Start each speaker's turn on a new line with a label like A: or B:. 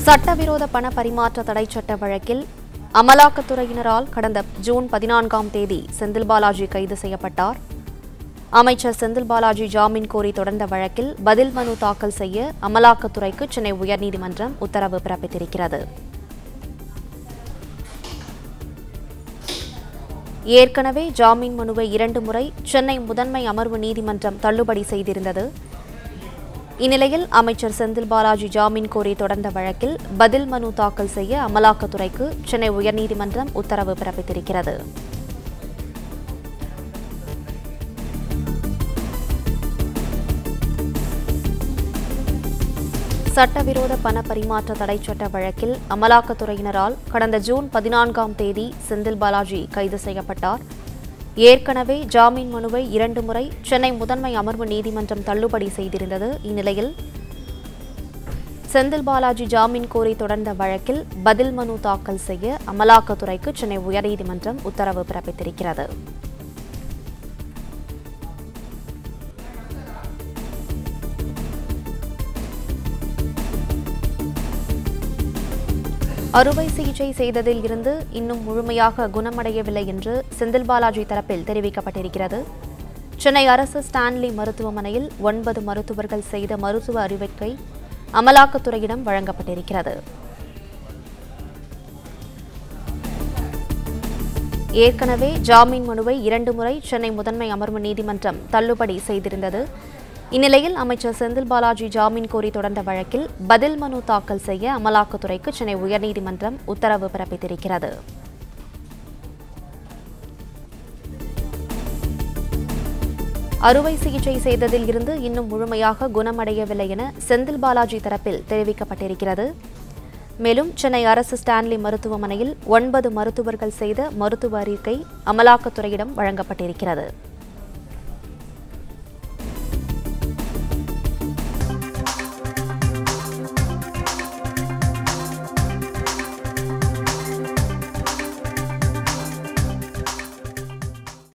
A: சட்டவிரோத பண பரிமாற்ற தடை சட்ட வழக்கில் அமலாக்கத்துறையினரால் கடந்த ஜூன் பதினான்காம் தேதி செந்தில் பாலாஜி கைது செய்யப்பட்டார் அமைச்சர் செந்தில் பாலாஜி ஜாமீன் கோரி தொடர்ந்த வழக்கில் பதில் மனு தாக்கல் செய்ய அமலாக்கத்துறைக்கு சென்னை உயர்நீதிமன்றம் உத்தரவு பிறப்பித்திருக்கிறது ஏற்கனவே ஜாமீன் மனுவை இரண்டு முறை சென்னை முதன்மை அமர்வு நீதிமன்றம் தள்ளுபடி செய்திருந்தது இந்நிலையில் அமைச்சர் செந்தில் பாலாஜி ஜாமீன் கோரி தொடர்ந்த வழக்கில் பதில் மனு தாக்கல் செய்ய அமலாக்கத்துறைக்கு சென்னை உயர்நீதிமன்றம் உத்தரவு பிறப்பித்திருக்கிறது சட்டவிரோத பண பரிமாற்ற தடை சட்ட வழக்கில் அமலாக்கத்துறையினரால் கடந்த ஜூன் பதினான்காம் தேதி செந்தில் பாலாஜி கைது செய்யப்பட்டார் ஏற்கனவே ஜாமீன் மனுவை இரண்டு முறை சென்னை முதன்மை அமர்வு நீதிமன்றம் தள்ளுபடி செய்திருந்தது இந்நிலையில் செந்தில் பாலாஜி ஜாமீன் கோரி தொடர்ந்த வழக்கில் பதில் மனு தாக்கல் செய்ய அமலாக்கத்துறைக்கு சென்னை உயர்நீதிமன்றம் உத்தரவு பிறப்பித்திருக்கிறது அறுவை சிகிச்சை செய்ததில் இருந்து இன்னும் முழுமையாக குணமடையவில்லை என்று செந்தில் பாலாஜி தரப்பில் தெரிவிக்கப்பட்டிருக்கிறது சென்னை அரசு ஸ்டான்லி மருத்துவமனையில் ஒன்பது மருத்துவர்கள் செய்த மருத்துவ அறிவிக்கை அமலாக்கத்துறையிடம் வழங்கப்பட்டிருக்கிறது ஏற்கனவே ஜாமீன் மனுவை இரண்டு முறை சென்னை முதன்மை அமர்வு நீதிமன்றம் தள்ளுபடி செய்திருந்தது இந்நிலையில் அமைச்சர் செந்தில் பாலாஜி ஜாமீன் கோரி தொடர்ந்த வழக்கில் பதில் மனு தாக்கல் செய்ய அமலாக்கத்துறைக்கு சென்னை உயர்நீதிமன்றம் உத்தரவு பிறப்பித்திருக்கிறது அறுவை சிகிச்சை செய்ததில் இருந்து இன்னும் முழுமையாக குணமடையவில்லை என செந்தில் பாலாஜி தரப்பில் தெரிவிக்கப்பட்டிருக்கிறது மேலும் சென்னை அரசு ஸ்டான்லி மருத்துவமனையில் ஒன்பது மருத்துவர்கள் செய்த மருத்துவ அறிக்கை அமலாக்கத்துறையிடம் வழங்கப்பட்டிருக்கிறது